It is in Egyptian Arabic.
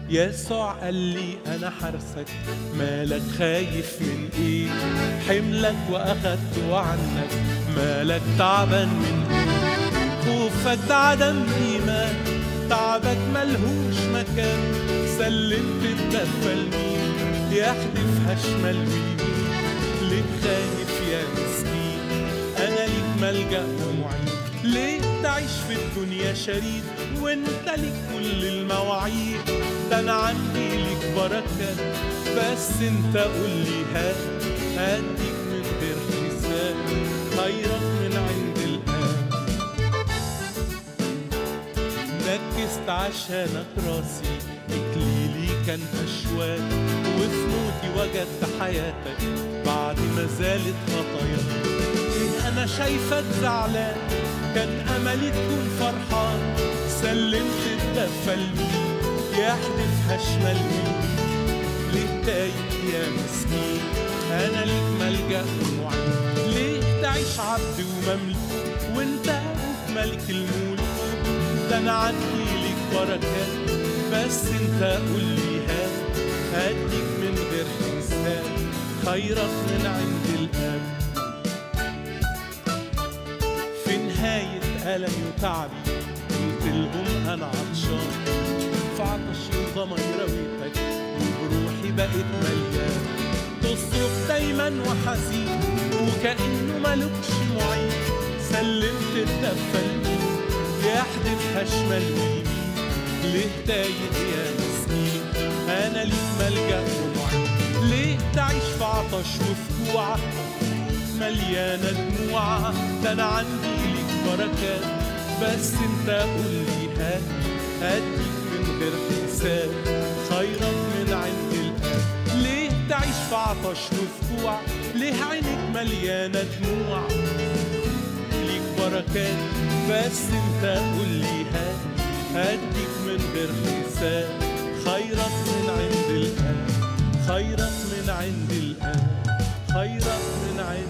يسوع قال لي انا حرسك مالك خايف من ايه حملك واخدته عنك مالك تعبان من ايه خوفك ده عدم ايمان تعبك ملهوش مكان سلمت الدفة لمين يحدفها شمال ويمين ليه خايف يا مسكين انا ليك ملجأ ومعين ليه تعيش في الدنيا شريد وانت ليك كل المواعيد ده انا عندي ليك بركات بس انت قول لي هات هديك من غير حساب خيرك من عند الآب نكست عشانك راسي إكليلي كان أشواك وفي موتي وجدت حياتك بعد ما زالت خطاياك إيه أنا شايفك زعلان كان أملي تكون فرحان سلمت الدفة لمين يحدفها شمال يمين ليه تايه يا مسكين أنا ليك ملجأ ومعين ليه تعيش عبد ومملوك وانت أبوك ملك الملك ده أنا عندي ليك بركات بس انت قول لي هات هديك من غير حساب خيرك من عند الآب في نهاية ألمي وتعبي قلت لهم أنا عطشان في عطشي وظمأ رويتك وبروحي بقت مليان تصرخ دايما وحزين وكأنه ملكش معين سلمت الدفة لمين يحدفها شمال ويمين ليه تايه يا مسكين أنا ليك ملجأ ومعين ليه تعيش في عطش وفي جوع مليانة دموع ده أنا عندي ليك بركات بس أنت قول لي هات هديك من غير حساب خيرك من عند الآب ليه تعيش في عطش وفي جوع ليه عينك مليانة دموع ليك بركات بس أنت قول لي هات هديك من غير حساب خيرك من عند الآب خيرك من عند الآب خيرك من عند